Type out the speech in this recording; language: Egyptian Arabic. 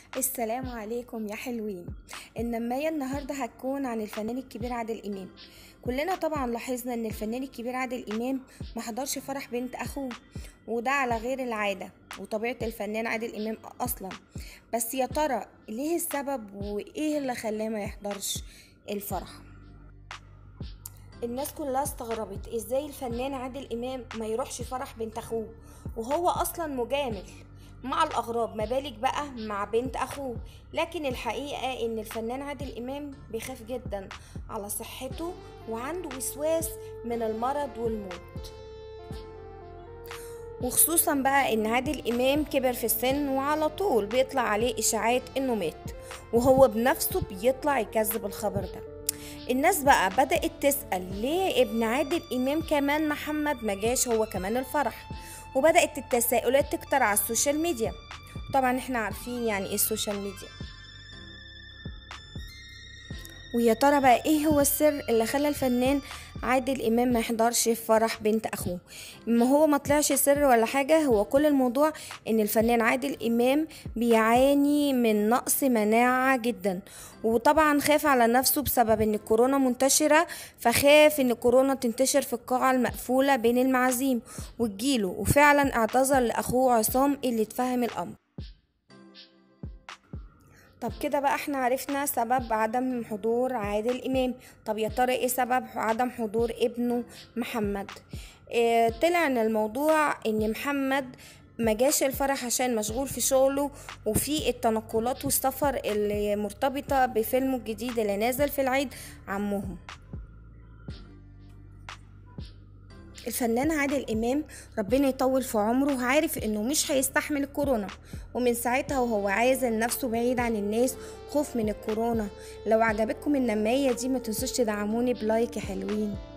السلام عليكم يا حلوين النماية النهاردة هتكون عن الفنان الكبير عادل إمام كلنا طبعا لاحظنا ان الفنان الكبير عادل إمام ما حضرش فرح بنت أخوه وده على غير العادة وطبيعة الفنان عادل إمام أصلا بس يا ترى ليه السبب وإيه اللي خلاه ما يحضرش الفرح الناس كلها استغربت ازاي الفنان عادل امام ما يروحش فرح بنت اخوه وهو اصلا مجامل مع الاغراب ما بالك بقى مع بنت اخوه لكن الحقيقه ان الفنان عادل امام بيخاف جدا على صحته وعنده وسواس من المرض والموت وخصوصا بقى ان عادل امام كبر في السن وعلى طول بيطلع عليه اشاعات انه مات وهو بنفسه بيطلع يكذب الخبر ده الناس بقى بدأت تسأل ليه ابن عادل إمام كمان محمد ما جاش هو كمان الفرح وبدأت التساؤلات تكتر على السوشيال ميديا طبعا احنا عارفين يعني ايه السوشيال ميديا ويا ترى بقى ايه هو السر اللي خلى الفنان عادل امام ما يحضرش في فرح بنت اخوه ما هو ما طلعش سر ولا حاجه هو كل الموضوع ان الفنان عادل امام بيعاني من نقص مناعه جدا وطبعا خاف على نفسه بسبب ان الكورونا منتشره فخاف ان الكورونا تنتشر في القاعه المقفوله بين المعازيم وتجيله وفعلا اعتذر لاخوه عصام اللي اتفهم الامر طب كده بقى احنا عرفنا سبب عدم حضور عادل امام طب يا ترى ايه سبب عدم حضور ابنه محمد اه طلع ان الموضوع ان محمد ما جاش الفرح عشان مشغول في شغله وفي التنقلات والسفر اللي مرتبطة بفيلمه الجديد اللي نازل في العيد عمهم الفنان عادل امام ربنا يطول في عمره عارف انه مش هيستحمل الكورونا ومن ساعتها وهو عازل نفسه بعيد عن الناس خوف من الكورونا لو عجبتكم النمايه دي ما تنسوش تدعموني بلايك يا حلوين